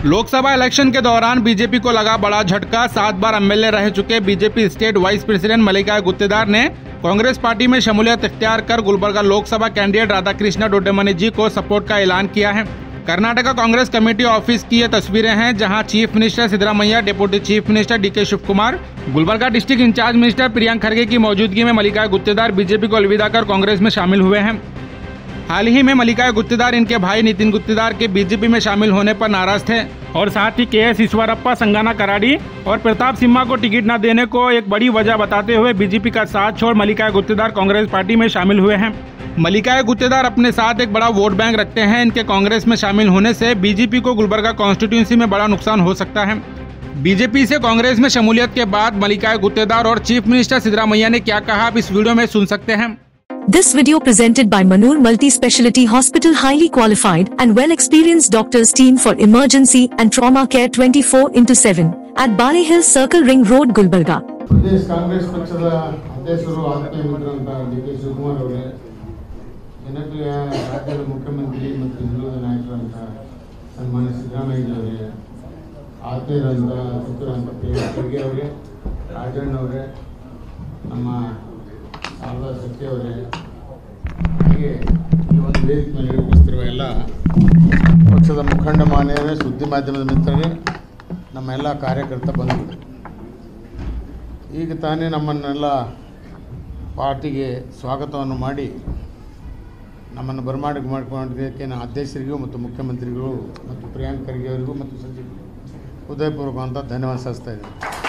Lok Sabha election के दौरान BJP को लगा बड़ा झटका सात बार एमएलए रह चुके BJP state vice president Mallika Guttedar ने कांग्रेस पार्टी में शमूलियत इख्तियार कर गुलबर्गा लोकसभा कैंडिडेट राधाकृष्ण डोडेमनी जी को सपोर्ट का ऐलान किया है कर्नाटका कांग्रेस कमेटी ऑफिस की ये तस्वीरें हैं जहां chief minister Siddaramaiah deputy chief minister DK Shiv Kumar Gulbarga district incharge minister Priyank खड़गे की मौजूदगी में मल्लिका गुत्तेदार बीजेपी को अलविदा कर कांग्रेस में शामिल हुए हैं हाल ही में मल्लिका गुत्तेदार इनके भाई नितिन गुत्तेदार के बीजेपी में शामिल होने पर नाराज थे और साथ ही के एस ईश्वरप्पा संगाना कराड़ी और प्रताप सिम्हा को टिकट न देने को एक बड़ी वजह बताते हुए बीजेपी का साथ छोड़ मल्लिका गुत्तेदार कांग्रेस पार्टी में शामिल हुए हैं मल्लिका गुत्तेदार अपने साथ एक बड़ा वोट बैंक रखते हैं इनके कांग्रेस में शामिल होने से बीजेपी को गुलबर्गा कॉन्स्टिट्यूंसी में बड़ा नुकसान हो सकता है बीजेपी से कांग्रेस में शमूलियत के बाद मल्लिका गुत्तेदार और चीफ मिनिस्टर सिद्धरामैया ने क्या कहा आप इस वीडियो में सुन सकते हैं This video presented by Manur Multi-Speciality Hospital highly qualified and well-experienced doctors team for emergency and trauma care 24 into 7 at Bali Hill Circle Ring Road, Gulbarga. ಪ್ರದೇಶ ಕಾಂಗ್ರೆಸ್ ಪಕ್ಷದ ಅಧ್ಯಕ್ಷರು ಆತ್ಮೀಯ ಮಿತ್ರರಂತ ಡಿ ಕೆ ಶಿವಕುಮಾರ್ ಅವರೇ ಜನಪ್ರಿಯ ರಾಜ್ಯದ ಮುಖ್ಯಮಂತ್ರಿ ಮತ್ತು ಹಿಂದುಳಿದ ನಾಯಕರಂತ ಸನ್ಮಾನ್ಯ ಸಿದ್ದರಾಮಯ್ಯ ಅವರೇ ಆತ್ಮೀಯರಂತ ಸಚಿವರಂತ ಪ್ರಿಯಾಂಕ್ ಖರ್ಗೆ ಅವರೇ ರಾಜಣ್ಣ ಅವರೇ ನಮ್ಮ ಶಾರದಾ ಶೆಟ್ಟಿ ಅವರೇ ಹಾಗೆ ಈ ಒಂದು ವೇದಿಕೆ ಮೇಲೆ ಉಪಸ್ಥಿರುವ ಎಲ್ಲ ಪಕ್ಷದ ಮುಖಂಡ ಮಾನ್ಯರೇ ಸುದ್ದಿ ಮಾಧ್ಯಮದ ಮಿತ್ರರೇ ನಮ್ಮ ಎಲ್ಲ ಕಾರ್ಯಕರ್ತ ಬಂಧುಗಳು ಈಗ ತಾನೇ ನಮ್ಮನ್ನೆಲ್ಲ ಪಾರ್ಟಿಗೆ ಸ್ವಾಗತವನ್ನು ಮಾಡಿ ನಮ್ಮನ್ನು ಬರಮಾಡಿಕೆ ಮಾಡಿಕೊಂಡಿದ್ದಕ್ಕೆ ನಾನು ಅಧ್ಯಕ್ಷರಿಗೂ ಮತ್ತು ಮುಖ್ಯಮಂತ್ರಿಗಳು ಮತ್ತು ಪ್ರಿಯಾಂಕ್ ಖರ್ಗೆ ಅವರಿಗೂ ಮತ್ತು ಸಚಿವರು ಹೃದಯಪೂರ್ವಕವಂತ ಧನ್ಯವಾದ ಸಲ್ಲಿಸ್ತಾ ಇದ್ದೀನಿ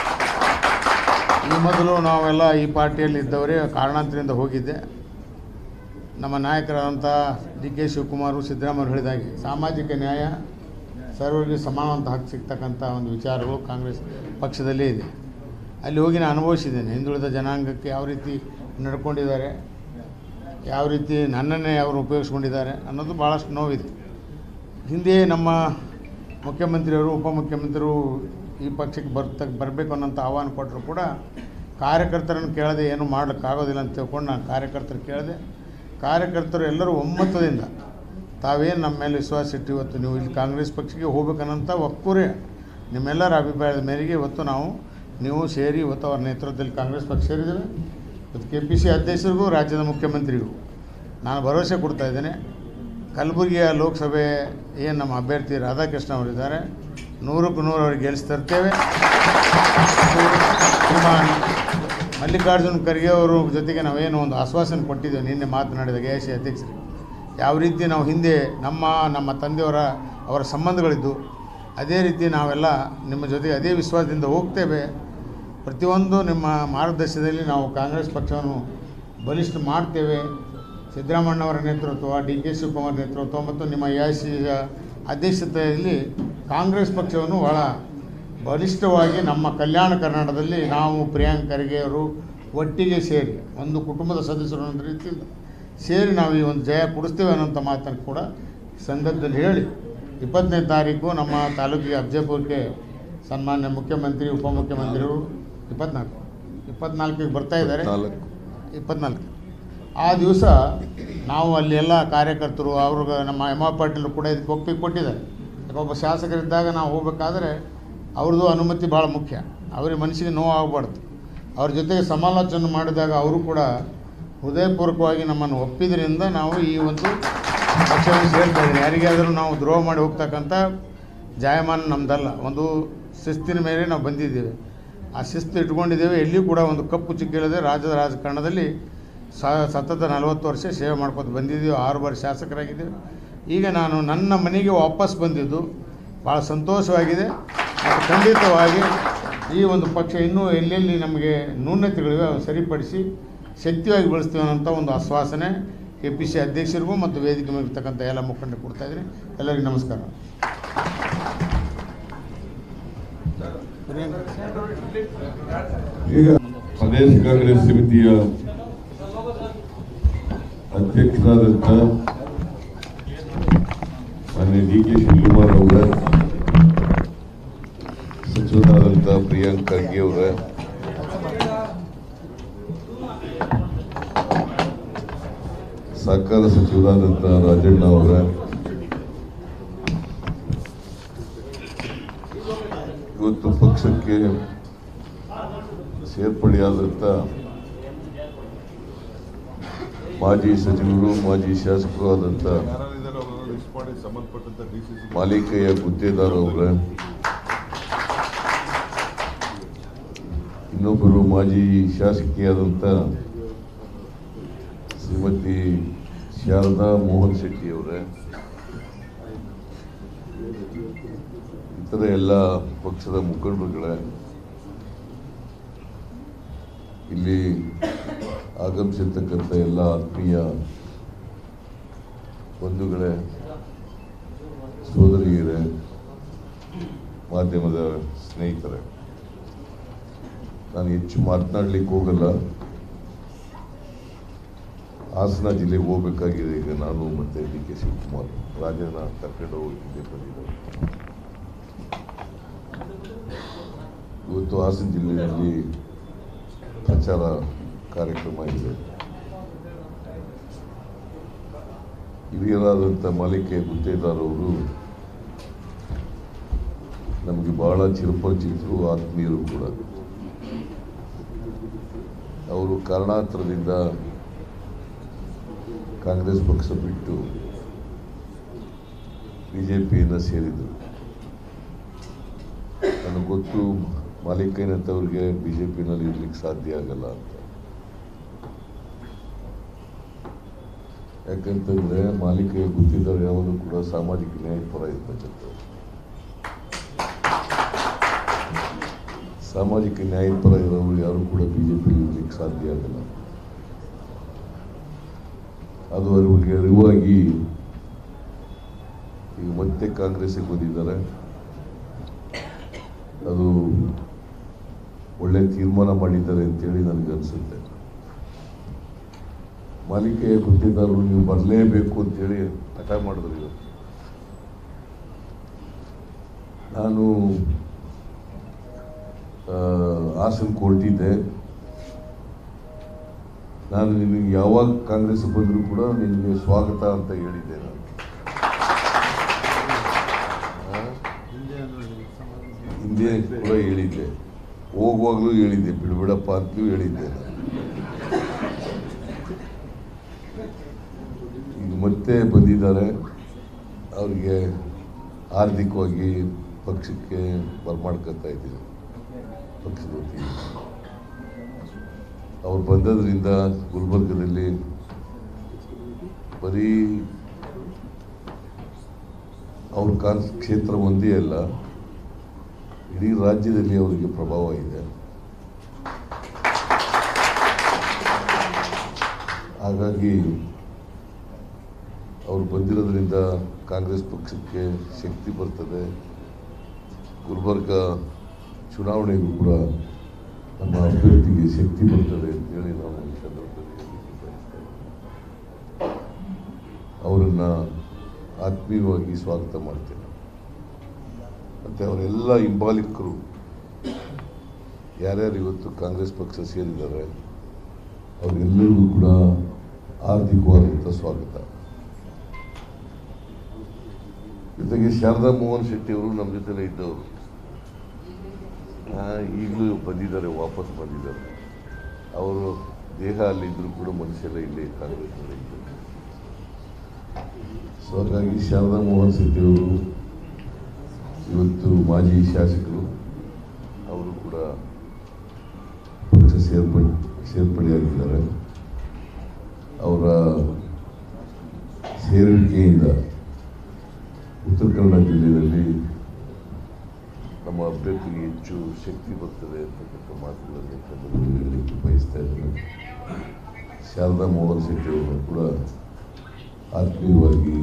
ಈ ಮೊದಲು ನಾವೆಲ್ಲ ಈ ಪಾರ್ಟಿಯಲ್ಲಿ ಇದ್ದವರೇ ಕಾರಣಾಂತರದಿಂದ ಹೋಗಿದ್ದೆ ನಮ್ಮ ನಾಯಕರಾದಂಥ ಡಿ ಕೆ ಶಿವಕುಮಾರು ಸಿದ್ದರಾಮಯ್ಯ ಹೇಳಿದಾಗೆ ಸಾಮಾಜಿಕ ನ್ಯಾಯ ಸರ್ವರಿಗೆ ಸಮಾನವಂತ ಹಕ್ಕು ಸಿಗ್ತಕ್ಕಂಥ ಒಂದು ವಿಚಾರಗಳು ಕಾಂಗ್ರೆಸ್ ಪಕ್ಷದಲ್ಲೇ ಇದೆ ಅಲ್ಲಿ ಹೋಗಿ ನಾನು ಅನುಭವಿಸಿದ್ದೇನೆ ಹಿಂದುಳಿದ ಜನಾಂಗಕ್ಕೆ ಯಾವ ರೀತಿ ನಡ್ಕೊಂಡಿದ್ದಾರೆ ಯಾವ ರೀತಿ ನನ್ನನ್ನೇ ಅವರು ಉಪಯೋಗಿಸ್ಕೊಂಡಿದ್ದಾರೆ ಅನ್ನೋದು ಭಾಳಷ್ಟು ನೋವಿದೆ ಹಿಂದೆ ನಮ್ಮ ಮುಖ್ಯಮಂತ್ರಿಯವರು ಉಪಮುಖ್ಯಮಂತ್ರಿಗಳು ಈ ಪಕ್ಷಕ್ಕೆ ಬರ್ತ ಬರಬೇಕು ಅನ್ನೋಂಥ ಆಹ್ವಾನ ಕೊಟ್ಟರು ಕೂಡ ಕಾರ್ಯಕರ್ತರನ್ನು ಕೇಳದೆ ಏನು ಮಾಡೋಕ್ಕಾಗೋದಿಲ್ಲ ಅಂತ ತಿಳ್ಕೊಂಡು ನಾನು ಕಾರ್ಯಕರ್ತರು ಕೇಳಿದೆ ಕಾರ್ಯಕರ್ತರು ಎಲ್ಲರೂ ಒಮ್ಮತದಿಂದ ತಾವೇನು ನಮ್ಮ ಮೇಲೆ ವಿಶ್ವಾಸ ಇಟ್ಟು ಇವತ್ತು ನೀವು ಇಲ್ಲಿ ಕಾಂಗ್ರೆಸ್ ಪಕ್ಷಕ್ಕೆ ಹೋಗ್ಬೇಕನ್ನಂಥ ಒಕ್ಕೂರೇ ನಿಮ್ಮೆಲ್ಲರ ಅಭಿಪ್ರಾಯದ ಮೇರೆಗೆ ಇವತ್ತು ನಾವು ನೀವು ಸೇರಿ ಇವತ್ತು ಅವರ ನೇತೃತ್ವದಲ್ಲಿ ಕಾಂಗ್ರೆಸ್ ಪಕ್ಷ ಸೇರಿದ್ದೇವೆ ಇವತ್ತು ಕೆ ಪಿ ಸಿ ಅಧ್ಯಕ್ಷರಿಗೂ ರಾಜ್ಯದ ಮುಖ್ಯಮಂತ್ರಿಗೂ ನಾನು ಭರವಸೆ ಕೊಡ್ತಾ ಇದ್ದೇನೆ ಕಲಬುರಗಿಯ ಲೋಕಸಭೆ ಏನು ನಮ್ಮ ಅಭ್ಯರ್ಥಿ ರಾಧಾಕೃಷ್ಣ ಅವರಿದ್ದಾರೆ ನೂರಕ್ಕೂ ನೂರು ಅವ್ರಿಗೆ ಗೆಲ್ಲಿಸಿ ತರ್ತೇವೆ ನಿಮ್ಮ ಮಲ್ಲಿಕಾರ್ಜುನ್ ಖರ್ಗೆ ಅವರ ಜೊತೆಗೆ ನಾವೇನು ಒಂದು ಆಶ್ವಾಸನೆ ಕೊಟ್ಟಿದ್ದೇವೆ ನಿನ್ನೆ ಮಾತನಾಡಿದಾಗ ಎ ಸಿ ಅಧ್ಯಕ್ಷರಿಗೆ ಯಾವ ರೀತಿ ನಾವು ಹಿಂದೆ ನಮ್ಮ ನಮ್ಮ ತಂದೆಯವರ ಅವರ ಸಂಬಂಧಗಳಿದ್ದು ಅದೇ ರೀತಿ ನಾವೆಲ್ಲ ನಿಮ್ಮ ಜೊತೆಗೆ ಅದೇ ವಿಶ್ವಾಸದಿಂದ ಹೋಗ್ತೇವೆ ಪ್ರತಿಯೊಂದು ನಿಮ್ಮ ಮಾರ್ಗದರ್ಶನದಲ್ಲಿ ನಾವು ಕಾಂಗ್ರೆಸ್ ಪಕ್ಷವನ್ನು ಬಲಿಷ್ಠ ಮಾಡ್ತೇವೆ ಸಿದ್ದರಾಮಣ್ಣವರ ನೇತೃತ್ವ ಡಿ ಕೆ ಶಿವಕುಮಾರ್ ನೇತೃತ್ವ ಮತ್ತು ನಿಮ್ಮ ಎ ಐ ಸಿ ಅಧ್ಯಕ್ಷತೆಯಲ್ಲಿ ಕಾಂಗ್ರೆಸ್ ಪಕ್ಷವನ್ನು ಭಾಳ ಬಲಿಷ್ಠವಾಗಿ ನಮ್ಮ ಕಲ್ಯಾಣ ಕರ್ನಾಟಕದಲ್ಲಿ ನಾವು ಪ್ರಿಯಾಂಕ್ ಖರ್ಗೆ ಅವರು ಒಟ್ಟಿಗೆ ಸೇರಿ ಒಂದು ಕುಟುಂಬದ ಸದಸ್ಯರು ಅನ್ನೋ ರೀತಿಯಿಂದ ಸೇರಿ ನಾವು ಈ ಒಂದು ಜಯ ಕೊಡಿಸ್ತೇವೆ ಅನ್ನೋಂಥ ಮಾತನ್ನು ಕೂಡ ಸಂದರ್ಭದಲ್ಲಿ ಹೇಳಿ ಇಪ್ಪತ್ತನೇ ತಾರೀಕು ನಮ್ಮ ತಾಲೂಕಿಗೆ ಅಫಜಲ್ಪುರಕ್ಕೆ ಸನ್ಮಾನ್ಯ ಮುಖ್ಯಮಂತ್ರಿ ಉಪಮುಖ್ಯಮಂತ್ರಿಗಳು ಇಪ್ಪತ್ನಾಲ್ಕು ಇಪ್ಪತ್ನಾಲ್ಕಿಗೆ ಬರ್ತಾ ಇದ್ದಾರೆ ಇಪ್ಪತ್ನಾಲ್ಕು ಆ ದಿವಸ ನಾವು ಅಲ್ಲಿ ಎಲ್ಲ ಕಾರ್ಯಕರ್ತರು ಅವ್ರಿಗೆ ನಮ್ಮ ಎಮ್ ಆರ್ ಪಾಟೀಲ್ ಕೂಡ ಇದಕ್ಕೆ ಒಪ್ಪಿಗೆ ಕೊಟ್ಟಿದ್ದಾರೆ ಯಾಕೆ ಒಬ್ಬ ಶಾಸಕರಿದ್ದಾಗ ನಾವು ಹೋಗಬೇಕಾದ್ರೆ ಅವ್ರದ್ದು ಅನುಮತಿ ಭಾಳ ಮುಖ್ಯ ಅವ್ರಿಗೆ ಮನಸ್ಸಿಗೆ ನೋವು ಆಗಬಾರ್ದು ಅವ್ರ ಜೊತೆಗೆ ಸಮಾಲೋಚನೆ ಮಾಡಿದಾಗ ಅವರು ಕೂಡ ಹೃದಯಪೂರ್ವಕವಾಗಿ ನಮ್ಮನ್ನು ಒಪ್ಪಿದ್ರಿಂದ ನಾವು ಈ ಒಂದು ಪಕ್ಷವನ್ನು ಸೇರ್ತಾ ಇದ್ದೀವಿ ಯಾರಿಗಾದರೂ ನಾವು ದ್ರೋಹ ಮಾಡಿ ಹೋಗ್ತಕ್ಕಂಥ ಜಾಯಮಾನ ನಮ್ಮದಲ್ಲ ಒಂದು ಶಿಸ್ತಿನ ಮೇಲೆ ನಾವು ಬಂದಿದ್ದೇವೆ ಆ ಶಿಸ್ತು ಇಟ್ಕೊಂಡಿದ್ದೇವೆ ಎಲ್ಲಿಯೂ ಕೂಡ ಒಂದು ಕಪ್ಪು ಚಿಕ್ಕಿಲ್ಲದೆ ರಾಜ್ಯದ ರಾಜಕಾರಣದಲ್ಲಿ ಸ ಸತತ ನಲವತ್ತು ವರ್ಷ ಸೇವೆ ಮಾಡ್ಕೊತ ಬಂದಿದ್ದೀವಿ ಆರು ಬಾರಿ ಶಾಸಕರಾಗಿದ್ದೇವೆ ಈಗ ನಾನು ನನ್ನ ಮನೆಗೆ ವಾಪಸ್ ಬಂದಿದ್ದು ಭಾಳ ಸಂತೋಷವಾಗಿದೆ ಮತ್ತು ಖಂಡಿತವಾಗಿ ಈ ಒಂದು ಪಕ್ಷ ಇನ್ನೂ ಎಲ್ಲೆಲ್ಲಿ ನಮಗೆ ನ್ಯೂನತೆಗಳಿವೆ ಅವು ಸರಿಪಡಿಸಿ ಶಕ್ತಿಯಾಗಿ ಬೆಳೆಸ್ತೀವಿ ಅನ್ನೋಂಥ ಒಂದು ಆಶ್ವಾಸನೆ ಕೆ ಪಿ ಸಿ ಅಧ್ಯಕ್ಷರಿಗೂ ಮತ್ತು ವೇದಿಕೆ ಮೇಲೆ ಇರ್ತಕ್ಕಂಥ ಎಲ್ಲ ಮುಖಂಡರು ಕೊಡ್ತಾ ಇದ್ದೀನಿ ಎಲ್ಲರಿಗೂ ನಮಸ್ಕಾರ ಈಗ ಪ್ರದೇಶ ಕಾಂಗ್ರೆಸ್ ಸಮಿತಿಯ ಅಧ್ಯಕ್ಷರಾದಂಥ ಮಾನ್ಯ ಡಿ ಕೆ ಶಿವಕುಮಾರ್ ಅವರ ಸಚಿವರಾದಂಥ ಪ್ರಿಯಾಂಕ್ ಖರ್ಗೆ ಅವರ ಸಹಕಾರ ಸಚಿವರಾದಂಥ ರಾಜಣ್ಣ ಅವರ ಇವತ್ತು ಪಕ್ಷಕ್ಕೆ ಸೇರ್ಪಡೆಯಾದಂಥ ಮಾಜಿ ಸಚಿವರು ಮಾಜಿ ಶಾಸಕರು ಆದಂಥ ಯಾರಿದ್ದಾರೆ ಅವರನ್ನು ಲಿಸ್ಟ್ ಮಾಡಿ ಸಂಬಂಧಪಟ್ಟಂತ ಡಿ ಸಿ ಸಿ ಮಾಲಿಕೆಯ ಗುತ್ತೇದಾರ್ ಅವರ ಇನ್ನೊಬ್ಬರು ಮಾಜಿ ಶಾಸಕಿಯಾದಂಥ ಶ್ರೀಮತಿ ಶಾರದಾ ಮೋಹನ್ ಶೆಟ್ಟಿ ಅವರೇ ಇತರ ಎಲ್ಲ ಪಕ್ಷದ ಮುಖಂಡರುಗಳೇ ಇಲ್ಲಿ ಆಗಮಿಸಿರ್ತಕ್ಕಂಥ ಎಲ್ಲ ಆತ್ಮೀಯ ಬಂಧುಗಳೇ ಸೋದರಿಯರೇ ಮಾಧ್ಯಮದ ಸ್ನೇಹಿತರೆ ನಾನು ಹೆಚ್ಚು ಮಾತನಾಡ್ಲಿಕ್ಕೆ ಹೋಗಲ್ಲ ಹಾಸನ ಜಿಲ್ಲೆಗೆ ಹೋಗ್ಬೇಕಾಗಿದೆ ಈಗ ನಾನು ಮತ್ತೆ ಡಿ ಕೆ ಶಿವಕುಮಾರ್ ರಾಜನ ಕರ್ಕೊಂಡು ಹೋಗಿದ್ದೆ ಬಂದಿದ್ದಾರೆ ಇವತ್ತು ಹಾಸನ ಜಿಲ್ಲೆಯಲ್ಲಿ ಪ್ರಚಾರ ಕಾರ್ಯಕ್ರಮ ಇದೆ ಹಿರಿಯರಾದಂಥ ಮಾಲಿಕೆ ಗುತ್ತೇದಾರ್ ಅವರು ನಮಗೆ ಬಹಳ ಚಿರಪರಿಚಿತರು ಆತ್ಮೀಯರು ಕೂಡ ಅವರು ಕಾರಣಾಂತರದಿಂದ ಕಾಂಗ್ರೆಸ್ ಪಕ್ಷ ಬಿಟ್ಟು ಬಿ ಜೆ ಪಿಯನ್ನು ಸೇರಿದರು ನನಗೆ ಗೊತ್ತು ಮಾಲಿಕೈನಂಥವ್ರಿಗೆ ಬಿ ಜೆ ಪಿನಲ್ಲಿ ಇರ್ಲಿಕ್ಕೆ ಸಾಧ್ಯ ಆಗಲ್ಲ ಅಂತ ಯಾಕಂತಂದ್ರೆ ಮಾಲಿಕೆಯ ಗುತ್ತಿದ್ದಾರೆ ಯಾವಾಗಲೂ ಕೂಡ ಸಾಮಾಜಿಕ ನ್ಯಾಯದ ಪರ ಇರ್ತಕ್ಕಂಥವ್ರು ಸಾಮಾಜಿಕ ನ್ಯಾಯದ ಪರ ಇರೋರು ಯಾರು ಕೂಡ ಬಿಜೆಪಿ ಇರ್ಲಿಕ್ಕೆ ಸಾಧ್ಯ ಆಗಲ್ಲ ಅದು ಅವರಿಗೆ ಅರಿವಾಗಿ ಈಗ ಮತ್ತೆ ಕಾಂಗ್ರೆಸ್ಸಿಗೆ ಬಂದಿದ್ದಾರೆ ಅದು ಒಳ್ಳೆ ತೀರ್ಮಾನ ಮಾಡಿದ್ದಾರೆ ಅಂತೇಳಿ ನನಗೆ ಅನಿಸುತ್ತೆ ಮಾಲಿಕೆಯ ಗುತ್ತಿದಾರರು ನೀವು ಬರಲೇಬೇಕು ಅಂತೇಳಿ ಹಠ ಮಾಡಿದ್ರು ಇವತ್ತು ನಾನು ಆ, ಹಾಸನಕ್ಕೆ ಹೊರಟಿದ್ದೆ ನಾನು ನಿನಗೆ ಯಾವಾಗ ಕಾಂಗ್ರೆಸ್ ಬಂದರೂ ಕೂಡ ನಿನಗೆ ಸ್ವಾಗತ ಅಂತ ಹೇಳಿದ್ದೆ ನಾನು ಆ? ಹಿಂದೆ ಕೂಡ ಹೇಳಿದ್ದೆ ಹೋಗುವಾಗಲೂ ಹೇಳಿದ್ದೆ ಬಿಡ್ಬಿಡಪ್ಪ ಅಂತಲೂ ಹೇಳಿದ್ದೆ ನಾನು ಈಗ ಮತ್ತೆ ಬಂದಿದ್ದಾರೆ ಅವ್ರಿಗೆ ಆರ್ಥಿಕವಾಗಿ ಪಕ್ಷಕ್ಕೆ ಬರ್ಮಾಡ್ಕೊತಾ ಇದ್ದೀನಿ ಪಕ್ಷದ ವತಿಯಿಂದ ಅವ್ರು ಬಂದದ್ರಿಂದ ಗುಲ್ಬರ್ಗದಲ್ಲಿ ಬರೀ ಅವ್ರ ಕಾನ್ ಕ್ಷೇತ್ರ ಒಂದೇ ಅಲ್ಲ ಇಡೀ ರಾಜ್ಯದಲ್ಲಿ ಅವರಿಗೆ ಪ್ರಭಾವ ಇದೆ ಹಾಗಾಗಿ ಅವ್ರು ಬಂದಿರೋದ್ರಿಂದ ಕಾಂಗ್ರೆಸ್ ಪಕ್ಷಕ್ಕೆ ಶಕ್ತಿ ಬರ್ತದೆ ಗುಲ್ಬರ್ಗ ಚುನಾವಣೆಗೂ ಕೂಡ ನಮ್ಮ ಅಭ್ಯರ್ಥಿಗೆ ಶಕ್ತಿ ಬರ್ತದೆ ಅಂತೇಳಿ ನಾವು ಈ ಸಂದರ್ಭದಲ್ಲಿ ಹೇಳಲಿಕ್ಕೆ ಬಯಸ್ತೇವೆ ಅವರನ್ನು ಆತ್ಮೀಯವಾಗಿ ಸ್ವಾಗತ ಮಾಡ್ತೇನೆ ಮತ್ತು ಅವರೆಲ್ಲ ಹಿಂಬಾಲಿಕರು ಯಾರ್ಯಾರು ಇವತ್ತು ಕಾಂಗ್ರೆಸ್ ಪಕ್ಷ ಸೇರಿದ್ದಾರೆ ಅವರೆಲ್ಲರಿಗೂ ಕೂಡ ಆರ್ಥಿಕವಾದಂಥ ಸ್ವಾಗತ ಜೊತೆಗೆ ಶಾರದಾ ಮೋಹನ್ ಶೆಟ್ಟಿ ಅವರು ನಮ್ಮ ಜೊತೆಲೇ ಇದ್ದವರು ಆ, ಈಗಲೂ ಬಂದಿದ್ದಾರೆ ವಾಪಸ್ ಬಂದಿದ್ದಾರೆ ಅವರು ದೇಹ ಅಲ್ಲಿದ್ದರೂ ಕೂಡ ಮನುಷ್ಯಲ್ಲ ಇಲ್ಲೇ ಕಾಂಗ್ರೆಸ್ನಲ್ಲೇ ಇದ್ದಾರೆ ಸೊ ಹಾಗಾಗಿ ಶಾರದಾ ಮೋಹನ್ ಶೆಟ್ಟಿ ಅವರು ಇವತ್ತು ಮಾಜಿ ಶಾಸಕರು ಅವರು ಕೂಡ ಪಕ್ಷ ಸೇರ್ಪಡೆ ಸೇರ್ಪಡೆಯಾಗಿದ್ದಾರೆ ಅವರ ಸೇರುವಿಕೆಯಿಂದ ಉತ್ತರ ಕನ್ನಡ ಜಿಲ್ಲೆಯಲ್ಲಿ ನಮ್ಮ ಅಭ್ಯರ್ಥಿಗೆ ಹೆಚ್ಚು ಶಕ್ತಿ ಬರ್ತದೆ ಅಂತಕ್ಕಂಥ ಮಾತುಗಳನ್ನು ಸಂದರ್ಭದಲ್ಲಿ ಹೇಳಲಿಕ್ಕೆ ಬಯಸ್ತಾ ಇದ್ದೇನೆ ಶಾರದಾ ಮೋಹನ್ ಶೆಟ್ಟಿ ಅವರನ್ನು ಕೂಡ ಆತ್ಮೀಯವಾಗಿ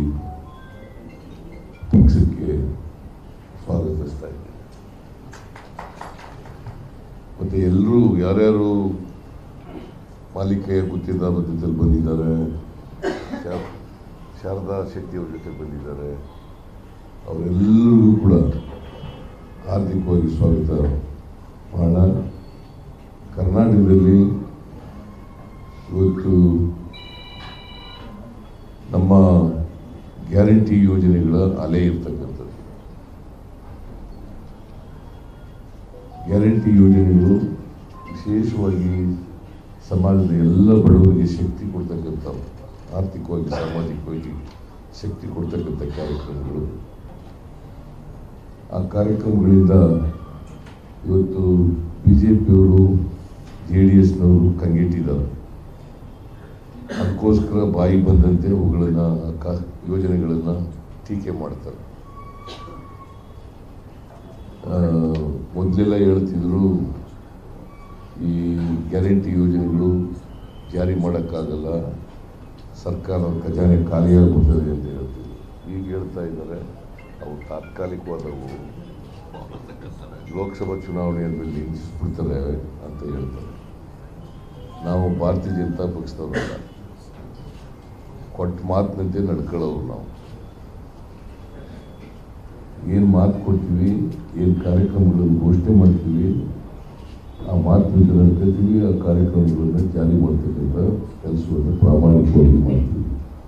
ಪಕ್ಷಕ್ಕೆ ಸ್ವಾಗತಿಸ್ತಾ ಇದ್ದೇನೆ ಮತ್ತು ಎಲ್ಲರೂ ಯಾರ್ಯಾರು ಮಾಲಿಕೆಯ ಗುತ್ತಿದಾರರ ಜೊತೆಲಿ ಬಂದಿದ್ದಾರೆ ಶಾ- ಶಾರದಾ ಶೆಟ್ಟಿ ಅವ್ರ ಜೊತೆ ಬಂದಿದ್ದಾರೆ ಅವರೆಲ್ಲರಿಗೂ ಕೂಡ ಹಾರ್ದಿಕವಾಗಿ ಸ್ವಾಗತ ಮಾಡೋಣ ಕರ್ನಾಟಕದಲ್ಲಿ ಇವತ್ತು ನಮ್ಮ ಗ್ಯಾರಂಟಿ ಯೋಜನೆಗಳ ಅಲೆ ಇರ್ತಕ್ಕಂಥದ್ದು ಗ್ಯಾರಂಟಿ ಯೋಜನೆಗಳು ವಿಶೇಷವಾಗಿ ಸಮಾಜದ ಎಲ್ಲ ಬಡವರಿಗೆ ಶಕ್ತಿ ಕೊಡ್ತಕ್ಕಂಥ ಆರ್ಥಿಕವಾಗಿ ಸಾಮಾಜಿಕವಾಗಿ ಶಕ್ತಿ ಕೊಡ್ತಕ್ಕಂಥ ಕಾರ್ಯಕ್ರಮಗಳು ಆ ಕಾರ್ಯಕ್ರಮಗಳಿಂದ ಇವತ್ತು ಬಿ ಜೆ ಪಿಯವರು ಜೆ ಡಿ ಎಸ್ನವರು ಕಂಗೆಟ್ಟಿದ್ದಾರೆ ಅದಕ್ಕೋಸ್ಕರ ಬಾಯಿ ಬಂದಂತೆ ಅವುಗಳನ್ನು ಕ ಯೋಜನೆಗಳನ್ನು ಟೀಕೆ ಮಾಡ್ತಾರೆ ಆ, ಮೊದಲೆಲ್ಲ ಹೇಳ್ತಿದ್ರು ಈ ಗ್ಯಾರಂಟಿ ಯೋಜನೆಗಳು ಜಾರಿ ಮಾಡೋಕ್ಕಾಗಲ್ಲ ಸರ್ಕಾರ ಖಜಾನೆ ಖಾಲಿಯಾಗ್ಬಿಡ್ತದೆ ಅಂತ ಹೇಳ್ತಿದ್ರು ಈಗ ಹೇಳ್ತಾ ಇದ್ದಾರೆ ಅವು ತಾತ್ಕಾಲಿಕವಾದವು ಲೋಕಸಭಾ ಚುನಾವಣೆಯಲ್ಲಿ ನಿಲ್ಲಿಸ್ಬಿಡ್ತಾರೆ ಅಂತ ಹೇಳ್ತಾರೆ ನಾವು ಭಾರತೀಯ ಜನತಾ ಪಕ್ಷದವರಲ್ಲ ಕೊಟ್ಟ ಮಾತಿನಂತೆ ನಡ್ಕೊಳ್ಳೋರು ನಾವು ಏನು ಮಾತು ಕೊಡ್ತೀವಿ ಏನು ಕಾರ್ಯಕ್ರಮಗಳನ್ನು ಘೋಷಣೆ ಮಾಡ್ತೀವಿ ಆ ಮಾತಿನಂತೆ ನಡ್ಕೊತೀವಿ ಆ ಕಾರ್ಯಕ್ರಮಗಳನ್ನು ಜಾರಿ ಮಾಡ್ತಕ್ಕಂಥ ಕೆಲಸವನ್ನು ಪ್ರಾಮಾಣಿಕವಾಗಿ ಮಾಡ್ತೀವಿ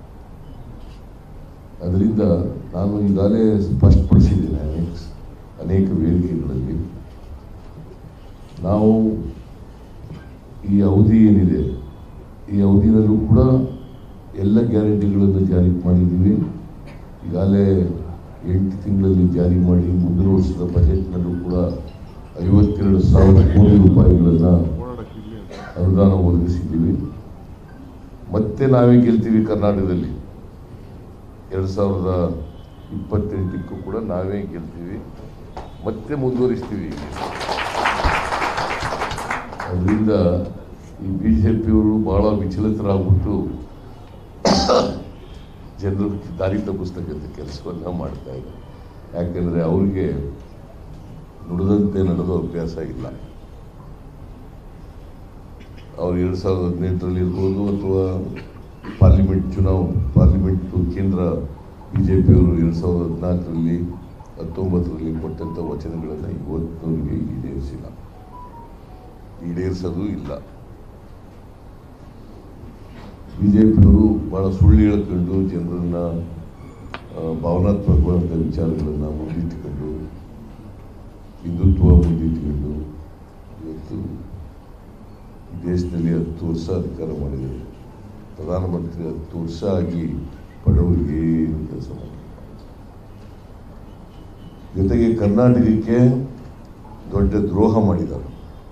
ಅದರಿಂದ ನಾನು ಈಗಾಗಲೇ ಸ್ಪಷ್ಟಪಡಿಸಿದ್ದೇನೆ ಅನೇಕ ಅನೇಕ ವೇದಿಕೆಗಳಲ್ಲಿ ನಾವು ಈ ಅವಧಿ ಏನಿದೆ ಈ ಅವಧಿನಲ್ಲೂ ಕೂಡ ಎಲ್ಲ ಗ್ಯಾರಂಟಿಗಳನ್ನು ಜಾರಿ ಮಾಡಿದ್ದೀವಿ ಈಗಾಗಲೇ ಎಂಟು ತಿಂಗಳಲ್ಲಿ ಜಾರಿ ಮಾಡಿ ಮುಂದಿನ ವರ್ಷದ ಬಜೆಟ್ನಲ್ಲೂ ಕೂಡ ಐವತ್ತೆರಡು ಸಾವಿರ ಕೋಟಿ ರೂಪಾಯಿಗಳನ್ನು ಓಡಾಡಕ್ಕೆ ಇಲ್ಲಿ ಅಂತ. ಅನುದಾನ ಒದಗಿಸಿದ್ದೀವಿ ಮತ್ತೆ ನಾವೇ ಗೆಲ್ತೀವಿ ಕರ್ನಾಟಕದಲ್ಲಿ ಎರಡು ಸಾವಿರದ ಇಪ್ಪತ್ತೆಂಟಕ್ಕೂ ಕೂಡ ನಾವೇ ಗೆಲ್ತೀವಿ ಮತ್ತೆ ಮುಂದುವರಿಸ್ತೀವಿ ಅದರಿಂದ ಈ ಬಿ ಜೆ ಪಿಯವರು ಭಾಳ ವಿಚಲಿತರಾಗ್ಬಿಟ್ಟು ಜನರು ದಾರಿ ತಪ್ಪಿಸ್ತಕ್ಕಂಥ ಕೆಲಸವನ್ನು ಮಾಡ್ತಾ ಇದ್ದಾರೆ ಯಾಕೆಂದರೆ ಅವ್ರಿಗೆ ನುಡಿದಂತೆ ನಡೆದೋ ಅಭ್ಯಾಸ ಇಲ್ಲ ಅವ್ರು ಎರಡು ಸಾವಿರದ ಹದಿನೆಂಟರಲ್ಲಿ ಇರ್ಬೋದು ಅಥವಾ ಪಾರ್ಲಿಮೆಂಟ್ ಚುನಾವ್ ಪಾರ್ಲಿಮೆಂಟ್ ಕೇಂದ್ರ ಬಿ ಜೆ ಪಿಯವರು ಎರಡು ಸಾವಿರದ ಹದಿನಾಲ್ಕರಲ್ಲಿ ಹತ್ತೊಂಬತ್ತರಲ್ಲಿ ಕೊಟ್ಟಂಥ ವಚನಗಳನ್ನು ಇವತ್ತಿನವರಿಗೆ ಈಡೇರಿಸಿಲ್ಲ ಈಡೇರಿಸೋದು ಇಲ್ಲ ಬಿ ಜೆ ಪಿಯವರು ಭಾಳ ಸುಳ್ಳು ಹೇಳ್ಕೊಂಡು ಜನರನ್ನ ಆ, ಭಾವನಾತ್ಮಕವಾದಂಥ ವಿಚಾರಗಳನ್ನು ಮುಂದಿಟ್ಟುಕೊಂಡು ಹಿಂದುತ್ವ ಮುಂದಿಟ್ಟುಕೊಂಡು ಇವತ್ತು ಈ ದೇಶದಲ್ಲಿ ಹತ್ತು ವರ್ಷ ಅಧಿಕಾರ ಮಾಡಿದ್ದಾರೆ ಪ್ರಧಾನಮಂತ್ರಿ ಹತ್ತು ವರ್ಷ ಆಗಿ ಬಡವರಿಗೆ ಏನು ಕೆಲಸ ಮಾಡಿಲ್ಲ ಜೊತೆಗೆ ಕರ್ನಾಟಕಕ್ಕೆ ದೊಡ್ಡ ದ್ರೋಹ ಮಾಡಿದ್ದಾರೆ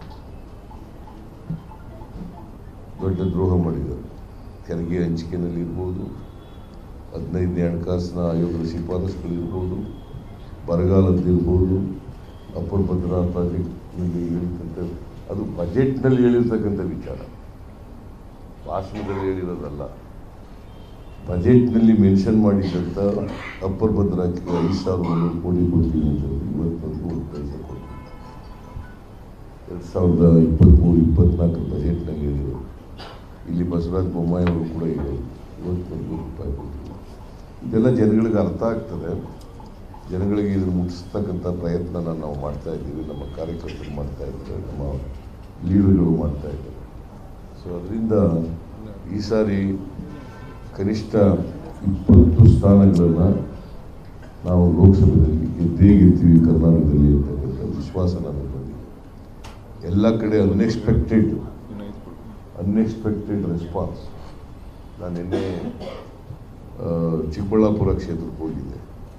ದೊಡ್ಡ ದ್ರೋಹ ಮಾಡಿದ್ದಾರೆ ತೆರಿಗೆ ಹಂಚಿಕೆನಲ್ಲಿ ಇರ್ಬೋದು ಹದಿನೈದನೇ ಹಣಕಾಸಿನ ಆಯೋಗದ ಶಿಫಾರಸುಗಳಿರ್ಬೋದು ಬರಗಾಲದ್ದಿರ್ಬೋದು ಅಪ್ಪರ್ ಭದ್ರಾ ಪ್ರಾಜೆಕ್ಟ್ನಲ್ಲಿ ಹೇಳಿರ್ತಕ್ಕಂಥ ಅದು ಬಜೆಟ್ನಲ್ಲಿ ಹೇಳಿರ್ತಕ್ಕಂಥ ವಿಚಾರ ಭಾಷಣದಲ್ಲಿ ಹೇಳಿರೋದಲ್ಲ ಬಜೆಟ್ನಲ್ಲಿ ಮೆನ್ಷನ್ ಮಾಡಿದಂಥ ಅಪ್ಪರ್ ಭದ್ರಾಕ್ಕೆ ಐದು ಸಾವಿರ ಮುನ್ನೂರು ಕೋಟಿ ಕೊಡ್ತೀನಿ ಅಂತ ಇವತ್ತೊಂದು ಒಂದು ಪೈಸೆ ಕೊಡ್ತೀನಿ ಎರಡು ಸಾವಿರದ ಇಪ್ಪತ್ತ್ಮೂರು ಇಪ್ಪತ್ನಾಲ್ಕರ ಬಜೆಟ್ನಲ್ಲಿ ಹೇಳಿದರು ಇಲ್ಲಿ ಬಸವರಾಜ ಬೊಮ್ಮಾಯಿ ಅವರು ಕೂಡ ಹೇಳಿದರು ಇವತ್ತೊಂದು ರೂಪಾಯಿ ಕೊಡ್ತೀನಿ ಇದೆಲ್ಲ ಜನಗಳಿಗೆ ಅರ್ಥ ಆಗ್ತದೆ ಜನಗಳಿಗೆ ಇದನ್ನು ಮುಟ್ಟಿಸ್ತಕ್ಕಂಥ ಪ್ರಯತ್ನನ ನಾವು ಮಾಡ್ತಾ ಇದ್ದೀವಿ ನಮ್ಮ ಕಾರ್ಯಕರ್ತರು ಮಾಡ್ತಾ ಇದ್ದಾರೆ ನಮ್ಮ ಲೀಡರ್ಗಳು ಮಾಡ್ತಾ ಇದ್ದಾರೆ ಸೊ ಅದರಿಂದ ಈ ಸಾರಿ ಕನಿಷ್ಠ ಇಪ್ಪತ್ತು ಸ್ಥಾನಗಳನ್ನು ನಾವು ಲೋಕಸಭೆಯಲ್ಲಿ ಗೆದ್ದೇ ಗೆಲ್ತೀವಿ ಕರ್ನಾಟಕದಲ್ಲಿ ಅಂತಕ್ಕಂಥ ವಿಶ್ವಾಸ ನಮಗೆ ಬಂದಿದೆ ಎಲ್ಲ ಕಡೆ ಅನ್ಎಕ್ಸ್ಪೆಕ್ಟೆಡ್ ಇನ್ನು ಐದು ಕೊಡ್ತೀನಿ. ಅನ್ಎಕ್ಸ್ಪೆಕ್ಟೆಡ್ ರೆಸ್ಪಾನ್ಸ್ ನಾನು ನಿನ್ನೆ ಆ, ಚಿಕ್ಕಬಳ್ಳಾಪುರ ಕ್ಷೇತ್ರಕ್ಕೆ ಹೋಗಿದ್ದೆ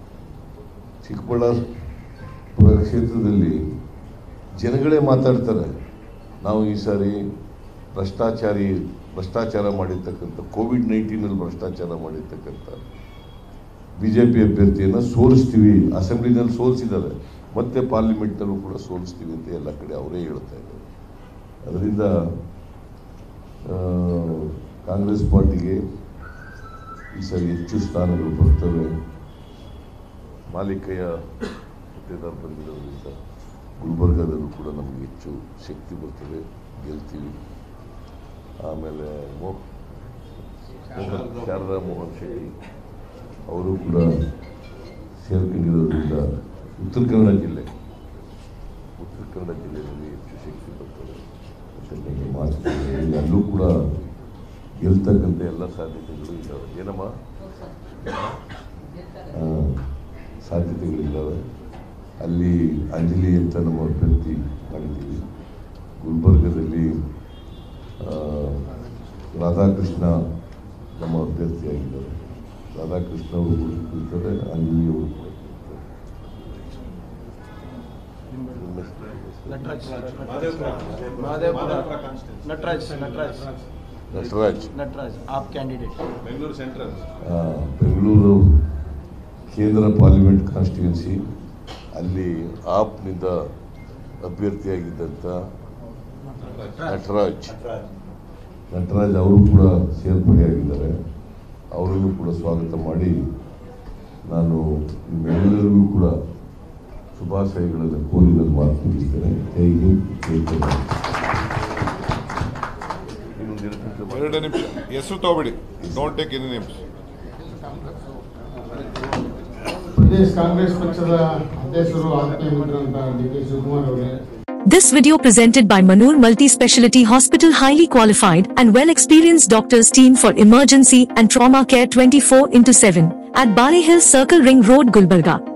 ಚಿಕ್ಕಬಳ್ಳಾಪುರ ಕ್ಷೇತ್ರದಲ್ಲಿ ಜನಗಳೇ ಮಾತಾಡ್ತಾರೆ ನಾವು ಈ ಸಾರಿ ಭ್ರಷ್ಟಾಚಾರಿ ಭ್ರಷ್ಟಾಚಾರ ಮಾಡಿರ್ತಕ್ಕಂಥ ಕೋವಿಡ್ ನೈನ್ಟೀನಲ್ಲಿ ಭ್ರಷ್ಟಾಚಾರ ಮಾಡಿರ್ತಕ್ಕಂಥ ಬಿ ಜೆ ಪಿ ಅಭ್ಯರ್ಥಿಯನ್ನು ಸೋಲಿಸ್ತೀವಿ ಅಸೆಂಬ್ಲಿನಲ್ಲಿ ಸೋಲಿಸಿದ್ದಾರೆ ಮತ್ತೆ ಪಾರ್ಲಿಮೆಂಟ್ನಲ್ಲೂ ಕೂಡ ಸೋಲಿಸ್ತೀವಿ ಅಂತ ಎಲ್ಲ ಕಡೆ ಅವರೇ ಹೇಳ್ತಾ ಇದ್ದಾರೆ ಅದರಿಂದ ಆ, ಕಾಂಗ್ರೆಸ್ ಪಾರ್ಟಿಗೆ ಈ ಸರಿ ಹೆಚ್ಚು ಸ್ಥಾನಗಳು ಬರ್ತವೆ ಮಾಲಿಕೆಯ ಹುದ್ದೆದಾರ ಬಂದಿರೋದ್ರಿಂದ ಗುಲ್ಬರ್ಗಾದಲ್ಲೂ ಕೂಡ ನಮಗೆ ಹೆಚ್ಚು ಶಕ್ತಿ ಬರ್ತದೆ ಗೆಲ್ತೀವಿ ಆಮೇಲೆ ಮೋ ಮೋಹನ್ ಶಾರದಾ ಮೋಹನ್ ಶೆಟ್ಟಿ ಅವರು ಕೂಡ ಸೇರ್ಕೊಂಡಿರೋದ್ರಿಂದ ಉತ್ತರ ಕನ್ನಡ ಜಿಲ್ಲೆ ಉತ್ತರ ಕನ್ನಡ ಜಿಲ್ಲೆಯಲ್ಲಿ ಹೆಚ್ಚು ಶಕ್ತಿ ಬರ್ತದೆ ಅಂತ ನನಗೆ ಮಾಹಿತಿ ಇದೆ. ಅಲ್ಲೂ ಕೂಡ ಗೆಲ್ತಕ್ಕಂಥ ಎಲ್ಲ ಸಾಧ್ಯತೆಗಳು ಇದ್ದಾವೆ ಏನಮ್ಮ ಆ, ಸಾಧ್ಯತೆಗಳಿದ್ದಾವೆ ಅಲ್ಲಿ ಅಂಜಲಿ ಅಂತ ನಮ್ಮ ಅಭ್ಯರ್ಥಿ ಮಾಡಿದ್ದೀವಿ ಗುಲ್ಬರ್ಗದಲ್ಲಿ ಆ, ರಾಧಾಕೃಷ್ಣ ನಮ್ಮ ಅಭ್ಯರ್ಥಿಯಾಗಿದ್ದಾರೆ ರಾಧಾಕೃಷ್ಣ ಅವರು ಕುಳಿತಿರ್ತಾರೆ ಅಂಜಲಿ ಅವರು ಕೂಡ Nataraj Mahadevapura Nataraj Nataraj Nataraj Nataraj AAP candidate Bengaluru central ಆ, ಬೆಂಗಳೂರು ಕೇಂದ್ರ ಪಾರ್ಲಿಮೆಂಟ್ ಕಾನ್ಸ್ಟಿಟ್ಯೂನ್ಸಿ ಅಲ್ಲಿ ಆಪ್ನಿಂದ ಅಭ್ಯರ್ಥಿಯಾಗಿದ್ದಂಥ ನಟರಾಜ್ ನಟರಾಜ್ ಅವರು ಕೂಡ ಸೇರ್ಪಡೆಯಾಗಿದ್ದಾರೆ ಅವರನ್ನು ಕೂಡ ಸ್ವಾಗತ ಮಾಡಿ ನಾನು ನಿಮ್ಮೆಲ್ಲರಿಗೂ ಕೂಡ ಶುಭಾಶಯಗಳನ್ನು ಕೋರಿ ನನ್ನ ಮಾತು ಮುಗಿಸ್ತೇನೆ ಜೈ ಹಿಂದ್ ಜೈ ಕರ್ನಾಟಕ ಎರಡು ನಿಮಿಷ ಹೆಸರು ತಗೋಬೇಡಿ ಡೋಂಟ್ ಟೇಕ್ ಎನಿ ನೇಮ್ಸ್ ಪ್ರದೇಶ ಕಾಂಗ್ರೆಸ್ ಪಕ್ಷದ ಅಧ್ಯಕ್ಷರು ಆತ್ಮೀಯ ಮಿತ್ರರಂತ ಡಿ ಕೆ ಶಿವಕುಮಾರ್ ಅವರೇ This video presented by Manur Multi-Speciality Hospital highly qualified and well-experienced doctors team for emergency and trauma care 24 into 7 at Bali Hill Circle Ring Road Gulbarga.